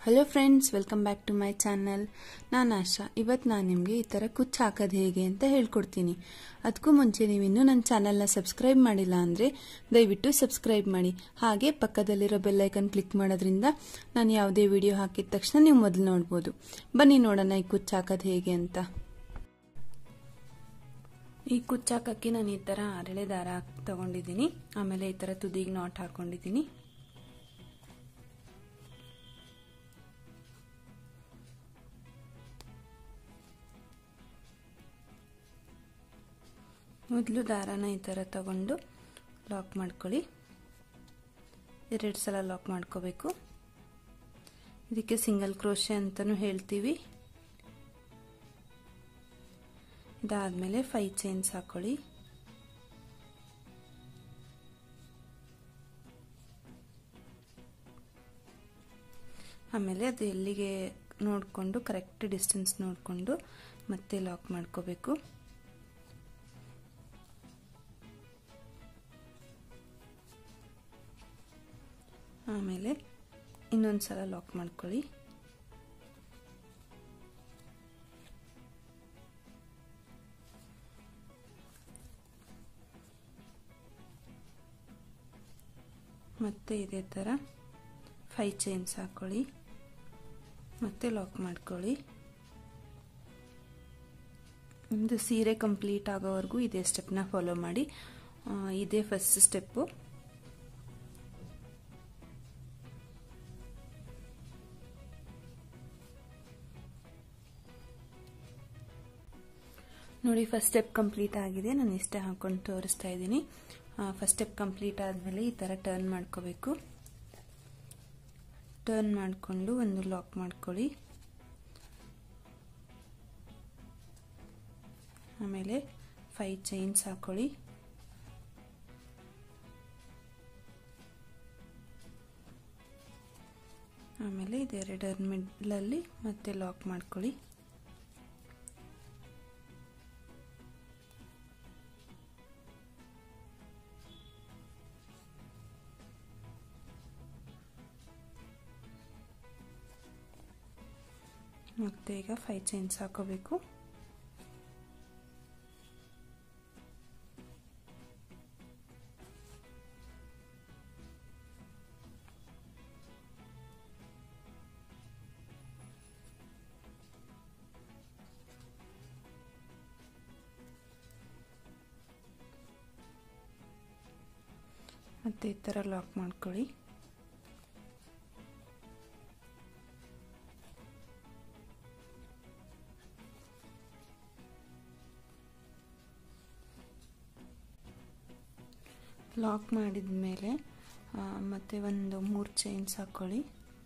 hello friends welcome back to my channel ನಾನು ಆಶಾ ಇವತ್ತು ನಾನು ನಿಮಗೆ ಈ ಥರ ಕುಚ್ಚು ಹಾಕೋದು ಹೇಗೆ ಅಂತ ಹೇಳ್ಕೊಡ್ತೀನಿ ಅದಕ್ಕೂ ಮುಂಚೆ ನೀವು ಇನ್ನೂ ನನ್ನ ಚಾನಲ್ನ ಸಬ್ಸ್ಕ್ರೈಬ್ ಮಾಡಿಲ್ಲ ಅಂದರೆ ದಯವಿಟ್ಟು ಸಬ್ಸ್ಕ್ರೈಬ್ ಮಾಡಿ ಹಾಗೆ ಪಕ್ಕದಲ್ಲಿರೋ ಬೆಲ್ಲೈಕನ್ ಕ್ಲಿಕ್ ಮಾಡೋದ್ರಿಂದ ನಾನು ಯಾವುದೇ ವಿಡಿಯೋ ಹಾಕಿದ ತಕ್ಷಣ ನೀವು ಮೊದಲು ನೋಡ್ಬೋದು ಬನ್ನಿ ನೋಡೋಣ ಈ ಕುಚ್ಚು ಹಾಕೋದು ಹೇಗೆ ಅಂತ ಈ ಕುಚ್ಚಾಕಕ್ಕೆ ನಾನು ಈ ಥರ ಅರಳೆ ದಾರ ತಗೊಂಡಿದ್ದೀನಿ ಆಮೇಲೆ ಈ ಥರ ತುದಿಗೆ ನಾಟ್ ಹಾಕೊಂಡಿದ್ದೀನಿ ಮೊದಲು ದಾರಾನ ಈ ಥರ ತಗೊಂಡು ಲಾಕ್ ಮಾಡ್ಕೊಳ್ಳಿ ಎರಡು ಸಲ ಲಾಕ್ ಮಾಡ್ಕೋಬೇಕು ಇದಕ್ಕೆ ಸಿಂಗಲ್ ಕ್ರೋಶೆ ಅಂತಲೂ ಹೇಳ್ತೀವಿ ಇದಾದಮೇಲೆ ಫೈ ಚೈನ್ಸ್ ಹಾಕೊಳ್ಳಿ ಆಮೇಲೆ ಅದು ಎಲ್ಲಿಗೆ ನೋಡಿಕೊಂಡು ಕರೆಕ್ಟ್ ಡಿಸ್ಟೆನ್ಸ್ ನೋಡಿಕೊಂಡು ಮತ್ತೆ ಲಾಕ್ ಮಾಡ್ಕೋಬೇಕು ಆಮೇಲೆ ಇನ್ನೊಂದು ಸಲ ಲಾಕ್ ಮಾಡ್ಕೊಳ್ಳಿ ಮತ್ತೆ ಇದೇ ಥರ ಫೈ ಚೈನ್ಸ್ ಹಾಕ್ಕೊಳ್ಳಿ ಮತ್ತೆ ಲಾಕ್ ಮಾಡ್ಕೊಳ್ಳಿ ಒಂದು ಸೀರೆ ಕಂಪ್ಲೀಟ್ ಆಗೋವರೆಗೂ ಇದೇ ಸ್ಟೆಪ್ನ ಫಾಲೋ ಮಾಡಿ ಇದೇ ಫಸ್ಟ್ ಸ್ಟೆಪ್ಪು ನೋಡಿ ಫಸ್ಟ್ ಸ್ಟೆಪ್ ಕಂಪ್ಲೀಟ್ ಆಗಿದೆ ನಾನು ಇಷ್ಟೇ ಹಾಕೊಂಡು ತೋರಿಸ್ತಾ ಇದ್ದೀನಿ ಫಸ್ಟ್ ಸ್ಟೆಪ್ ಕಂಪ್ಲೀಟ್ ಆದಮೇಲೆ ಈ ಥರ ಟರ್ನ್ ಮಾಡ್ಕೋಬೇಕು ಟರ್ನ್ ಮಾಡಿಕೊಂಡು ಒಂದು ಲಾಕ್ ಮಾಡ್ಕೊಳ್ಳಿ ಆಮೇಲೆ ಫೈ ಚೈನ್ಸ್ ಹಾಕೊಳ್ಳಿ ಆಮೇಲೆ ಇದೆರಡರ ಮಿಡ್ಲಲ್ಲಿ ಮತ್ತೆ ಲಾಕ್ ಮಾಡ್ಕೊಳ್ಳಿ ಮತ್ತೆ ಈಗ ಫೈ ಚೈನ್ಸ್ ಹಾಕೋಬೇಕು ಮತ್ತೆ ಈ ಥರ ಲಾಕ್ ಮಾಡ್ಕೊಳ್ಳಿ ಲಾಕ್ ಮಾಡಿದ ಮೇಲೆ ಮತ್ತೆ ಒಂದು ಮೂರು ಚೈನ್ಸ್ ಹಾಕ್ಕೊಳ್ಳಿ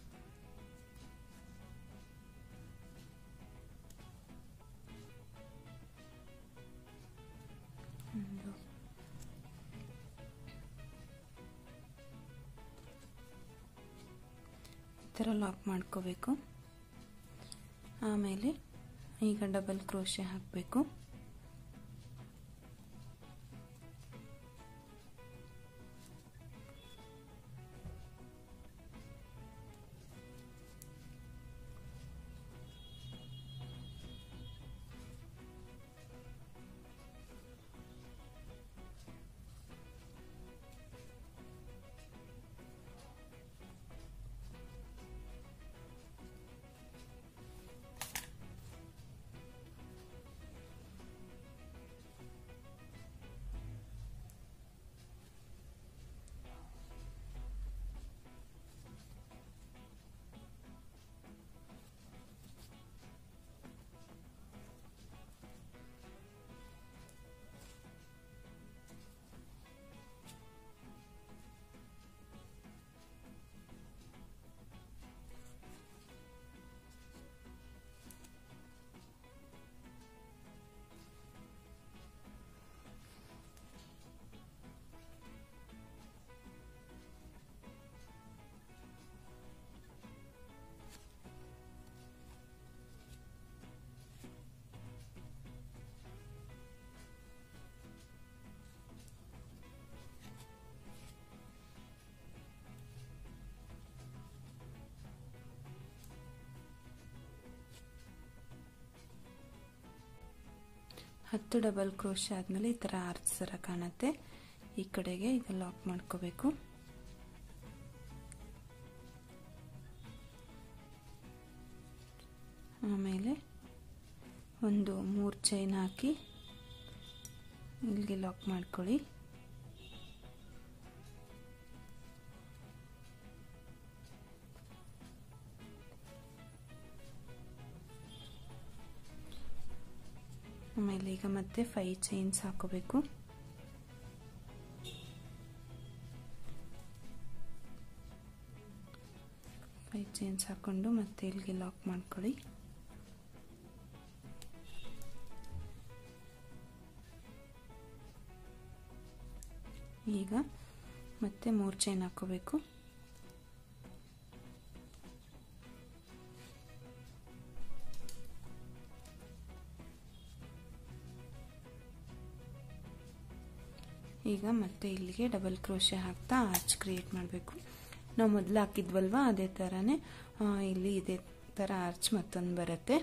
ಈ ಥರ ಲಾಕ್ ಮಾಡ್ಕೋಬೇಕು ಆಮೇಲೆ ಈಗ ಡಬಲ್ ಕ್ರೋಶೆ ಹಾಕಬೇಕು ಹತ್ತು ಡಬಲ್ ಕ್ರೋಶ ಆದಮೇಲೆ ಈ ಥರ ಆರ್ಚ್ ಥರ ಕಾಣುತ್ತೆ ಈ ಕಡೆಗೆ ಈಗ ಲಾಕ್ ಮಾಡ್ಕೋಬೇಕು ಆಮೇಲೆ ಒಂದು ಮೂರು ಚೈನ್ ಹಾಕಿ ಇಲ್ಲಿಗೆ ಲಾಕ್ ಮಾಡ್ಕೊಳ್ಳಿ ಆಮೇಲೆ ಈಗ ಮತ್ತೆ ಫೈವ್ ಚೈನ್ಸ್ ಹಾಕೋಬೇಕು ಫೈವ್ ಚೈನ್ಸ್ ಹಾಕೊಂಡು ಮತ್ತೆ ಇಲ್ಲಿಗೆ ಲಾಕ್ ಮಾಡ್ಕೊಳ್ಳಿ ಈಗ ಮತ್ತೆ ಮೂರು ಚೈನ್ ಹಾಕೋಬೇಕು ಈಗ ಮತ್ತೆ ಇಲ್ಲಿಗೆ ಡಬಲ್ ಕ್ರೋಶೆ ಹಾಕ್ತಾ ಆರ್ಚ್ ಕ್ರಿಯೇಟ್ ಮಾಡಬೇಕು ನಾವು ಮೊದಲು ಹಾಕಿದ್ವಲ್ವ ಅದೇ ಥರನೇ ಇಲ್ಲಿ ಇದೇ ಥರ ಆರ್ಚ್ ಮತ್ತೊಂದು ಬರುತ್ತೆ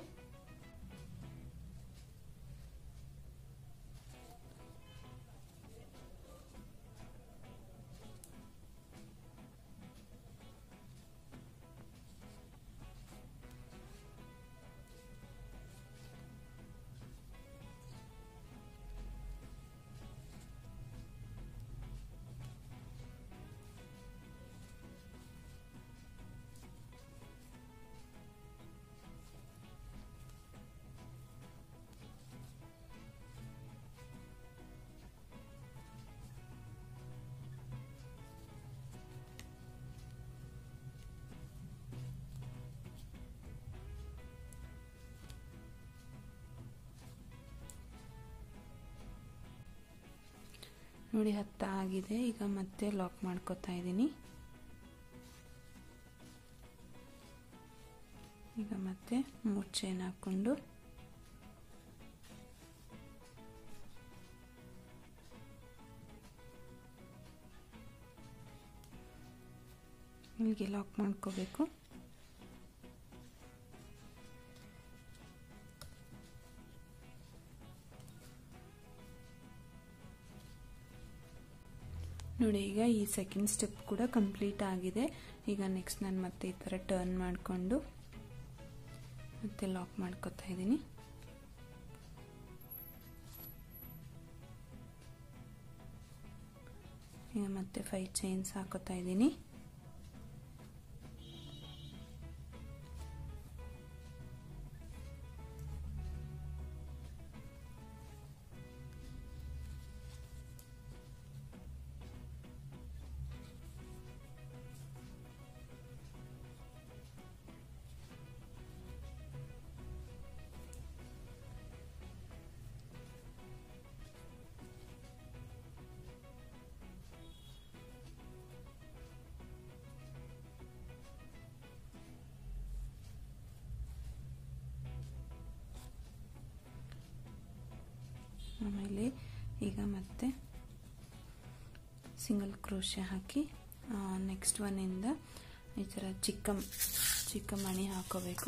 ನೋಡಿ ಹತ್ತ ಆಗಿದೆ ಈಗ ಮತ್ತೆ ಲಾಕ್ ಮಾಡ್ಕೋತಾ ಇದ್ದೀನಿ ಈಗ ಮತ್ತೆ ಮೂರು ಚೈನ್ ಹಾಕ್ಕೊಂಡು ಇಲ್ಲಿಗೆ ಲಾಕ್ ಮಾಡ್ಕೋಬೇಕು ನೋಡಿ ಈಗ ಈ ಸೆಕೆಂಡ್ ಸ್ಟೆಪ್ ಕೂಡ ಕಂಪ್ಲೀಟ್ ಆಗಿದೆ ಈಗ ನೆಕ್ಸ್ಟ್ ನಾನು ಮತ್ತೆ ಈ ಥರ ಟರ್ನ್ ಮಾಡಿಕೊಂಡು ಮತ್ತೆ ಲಾಕ್ ಮಾಡ್ಕೊತಾ ಇದ್ದೀನಿ ಈಗ ಮತ್ತೆ ಫೈವ್ ಚೈನ್ಸ್ ಹಾಕೋತಾ ಇದ್ದೀನಿ ಆಮೇಲೆ ಈಗ ಮತ್ತೆ ಸಿಂಗಲ್ ಕ್ರೋಶೆ ಹಾಕಿ ನೆಕ್ಸ್ಟ್ ಒನ್ನಿಂದ ಈ ಥರ ಚಿಕ್ಕ ಚಿಕ್ಕ ಮಣಿ ಹಾಕೋಬೇಕು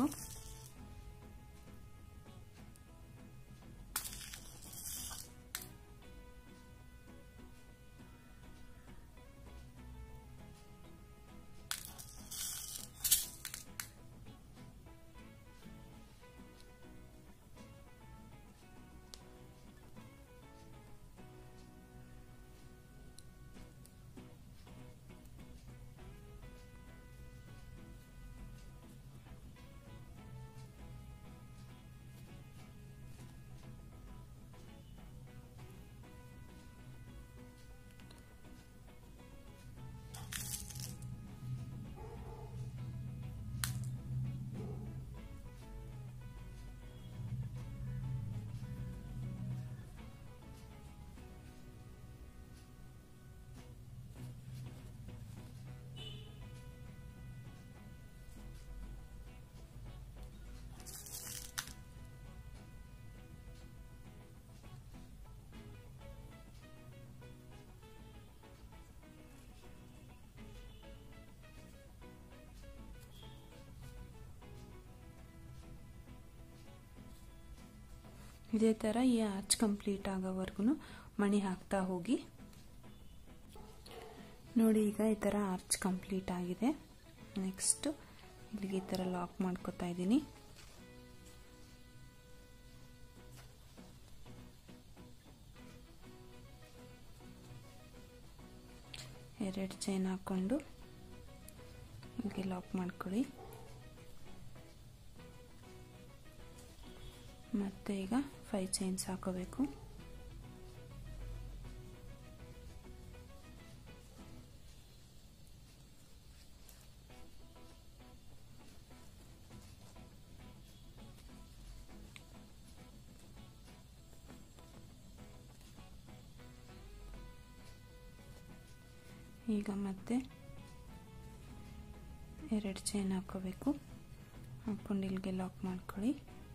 ಇದೇ ಥರ ಈ ಆರ್ಚ್ ಕಂಪ್ಲೀಟ್ ಆಗೋವರೆಗೂ ಮಣಿ ಹಾಕ್ತಾ ಹೋಗಿ ನೋಡಿ ಈಗ ಈ ಥರ ಆರ್ಚ್ ಕಂಪ್ಲೀಟ್ ಆಗಿದೆ ನೆಕ್ಸ್ಟ್ ಇಲ್ಲಿಗೆ ಈ ಥರ ಲಾಕ್ ಮಾಡ್ಕೊತಾ ಇದ್ದೀನಿ ಎರಡು ಚೈನ್ ಹಾಕ್ಕೊಂಡು ಹೀಗೆ ಲಾಕ್ ಮಾಡ್ಕೊಳ್ಳಿ ಮತ್ತೆ ಈಗ ಫೈವ್ ಚೈನ್ಸ್ ಹಾಕೋಬೇಕು ಈಗ ಮತ್ತೆ ಎರಡು ಚೈನ್ ಹಾಕೋಬೇಕು ಹಾಕ್ಕೊಂಡು ಇಲ್ಲಿಗೆ ಲಾಕ್ ಮಾಡ್ಕೊಳ್ಳಿ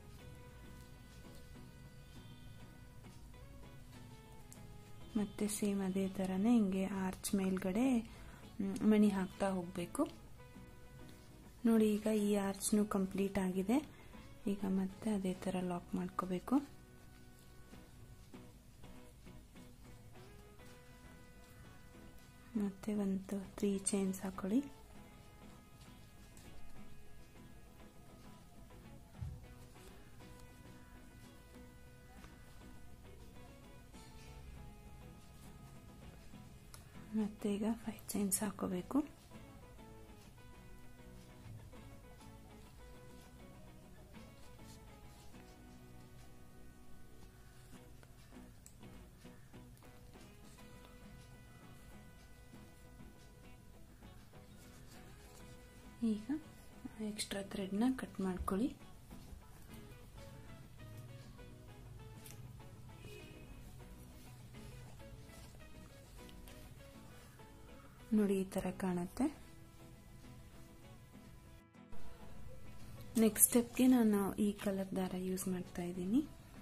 ಮತ್ತೆ ಸೇಮ್ ಅದೇ ಥರನೇ ಹಿಂಗೆ ಆರ್ಚ್ ಮೇಲ್ಗಡೆ ಮಣಿ ಹಾಕ್ತಾ ಹೋಗಬೇಕು ನೋಡಿ ಈಗ ಈ ಆರ್ಚ್ನು ಕಂಪ್ಲೀಟ್ ಆಗಿದೆ ಈಗ ಮತ್ತೆ ಅದೇ ಥರ ಲಾಕ್ ಮಾಡ್ಕೋಬೇಕು ಮತ್ತೆ ಒಂದು ತ್ರೀ ಚೈನ್ಸ್ ಹಾಕೊಳ್ಳಿ ಮತ್ತೆ ಈಗ ಫೈವ್ ಚೈನ್ಸ್ ಹಾಕೋಬೇಕು ಈಗ ಎಕ್ಸ್ಟ್ರಾ ಥ್ರೆಡ್ನ ಕಟ್ ಮಾಡ್ಕೊಳ್ಳಿ ನೋಡಿ ಈ ಥರ ಕಾಣುತ್ತೆ ನೆಕ್ಸ್ಟ್ ಸ್ಟೆಪ್ಗೆ ನಾನು ಈ ಕಲರ್ ದಾರ ಯೂಸ್ ಮಾಡ್ತಾ ಇದ್ದೀನಿ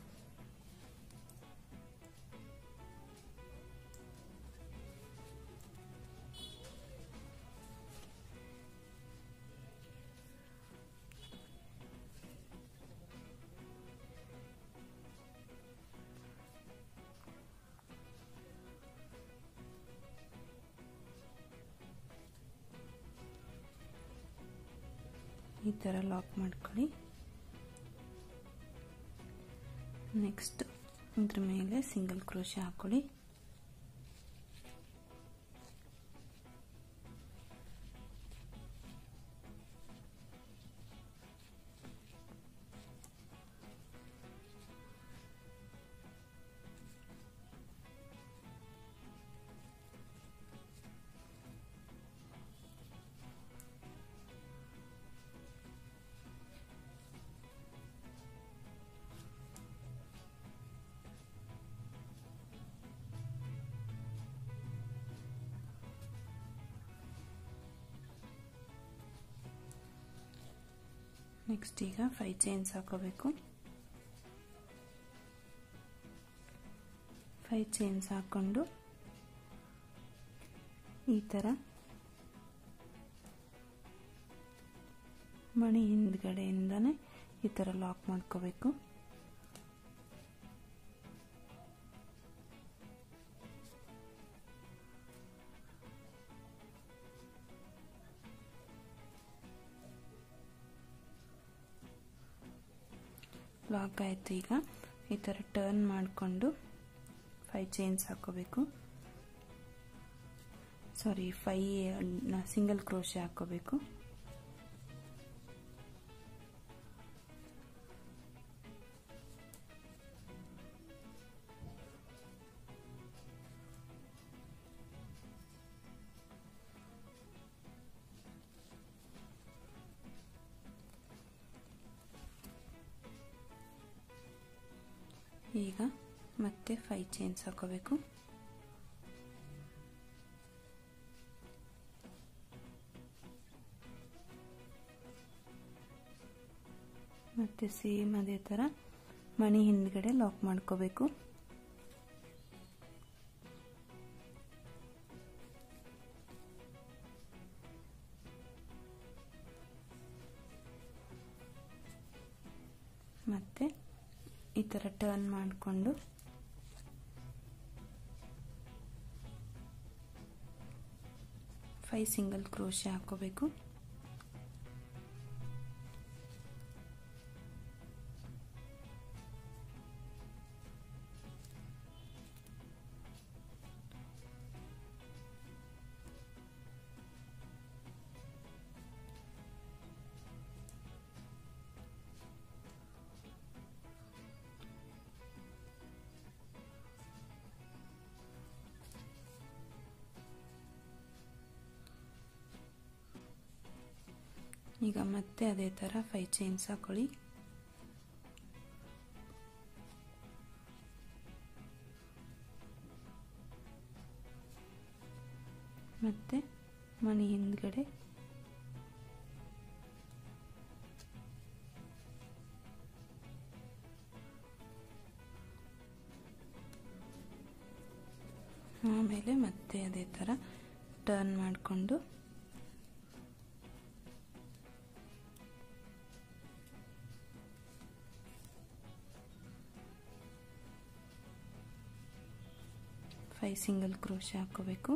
ಈ ಥರ ಲಾಕ್ ಮಾಡ್ಕೊಳ್ಳಿ ನೆಕ್ಸ್ಟ್ ಇದ್ರ ಮೇಲೆ ಸಿಂಗಲ್ ಕ್ರೋಶ ಹಾಕೊಳ್ಳಿ ನೆಕ್ಸ್ಟ್ ಈಗ ಫೈವ್ ಚೈನ್ಸ್ ಹಾಕೋಬೇಕು ಫೈವ್ ಚೈನ್ಸ್ ಹಾಕೊಂಡು ಈ ಥರ ಮಣಿ ಹಿಂದ್ಗಡೆಯಿಂದನೇ ಈ ಥರ ಲಾಕ್ ಮಾಡ್ಕೋಬೇಕು ಲಾಕ್ ಆಯಿತು ಈಗ ಈ ಥರ ಟರ್ನ್ ಮಾಡಿಕೊಂಡು ಫೈವ್ ಚೈನ್ಸ್ ಹಾಕೋಬೇಕು ಸಾರಿ ಫೈ ಸಿಂಗಲ್ ಕ್ರೋಶೆ ಹಾಕೋಬೇಕು ಈಗ ಮತ್ತೆ ಫೈವ್ ಚೈನ್ಸ್ ಹಾಕೋಬೇಕು ಮತ್ತೆ ಸೇಮ್ ಅದೇ ಥರ ಮಣಿ ಹಿಂದ್ಗಡೆ ಲಾಕ್ ಮಾಡ್ಕೋಬೇಕು ಮತ್ತೆ ಈ ಥರ ಟರ್ನ್ ಮಾಡಿಕೊಂಡು ಫೈವ್ ಸಿಂಗಲ್ ಕ್ರೋಶೆ ಹಾಕೋಬೇಕು ಈಗ ಮತ್ತೆ ಅದೇ ಥರ ಫೈವ್ ಚೈನ್ಸ್ ಹಾಕೊಳ್ಳಿ ಮತ್ತೆ ಮಣಿ ಹಿಂದ್ಗಡೆ ಆಮೇಲೆ ಮತ್ತೆ ಅದೇ ಥರ ಟರ್ನ್ ಮಾಡಿಕೊಂಡು ಫೈವ್ ಸಿಂಗಲ್ ಕ್ರೋಶೆ ಹಾಕೋಬೇಕು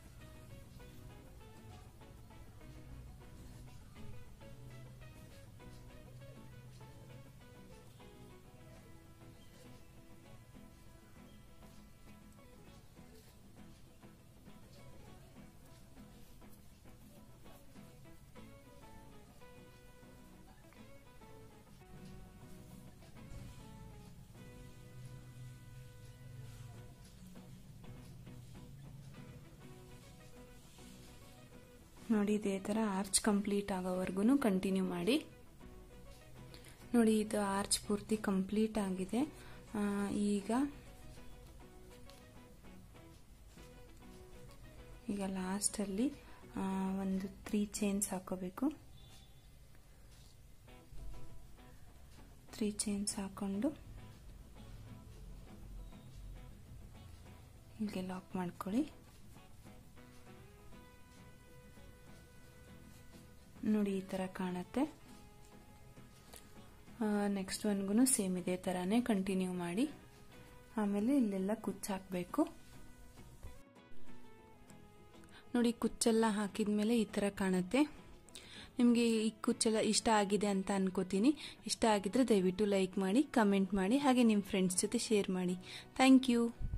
ನೋಡಿ ಇದೇ ಥರ ಆರ್ಚ್ ಕಂಪ್ಲೀಟ್ ಆಗೋವರೆಗೂ ಕಂಟಿನ್ಯೂ ಮಾಡಿ ನೋಡಿ ಇದು ಆರ್ಚ್ ಪೂರ್ತಿ ಕಂಪ್ಲೀಟ್ ಆಗಿದೆ ಈಗ ಈಗ ಲಾಸ್ಟಲ್ಲಿ ಒಂದು ತ್ರೀ ಚೈನ್ಸ್ ಹಾಕೋಬೇಕು ತ್ರೀ ಚೈನ್ಸ್ ಹಾಕೊಂಡು ಹೀಗೆ ಲಾಕ್ ಮಾಡ್ಕೊಳ್ಳಿ ನೋಡಿ ಈ ಥರ ಕಾಣುತ್ತೆ ನೆಕ್ಸ್ಟ್ ಒನ್ಗೂ ಸೇಮ್ ಇದೇ ಥರನೇ ಕಂಟಿನ್ಯೂ ಮಾಡಿ ಆಮೇಲೆ ಇಲ್ಲೆಲ್ಲ ಕುಚ್ಚು ಹಾಕಬೇಕು ನೋಡಿ ಕುಚ್ಚೆಲ್ಲ ಹಾಕಿದ ಮೇಲೆ ಈ ಥರ ಕಾಣುತ್ತೆ ನಿಮಗೆ ಈ ಕುಚ್ಚೆಲ್ಲ ಇಷ್ಟ ಆಗಿದೆ ಅಂತ ಅನ್ಕೋತೀನಿ ಇಷ್ಟ ಆಗಿದ್ರೆ ದಯವಿಟ್ಟು ಲೈಕ್ ಮಾಡಿ ಕಮೆಂಟ್ ಮಾಡಿ ಹಾಗೆ ನಿಮ್ಮ ಫ್ರೆಂಡ್ಸ್ ಜೊತೆ ಶೇರ್ ಮಾಡಿ ಥ್ಯಾಂಕ್ ಯು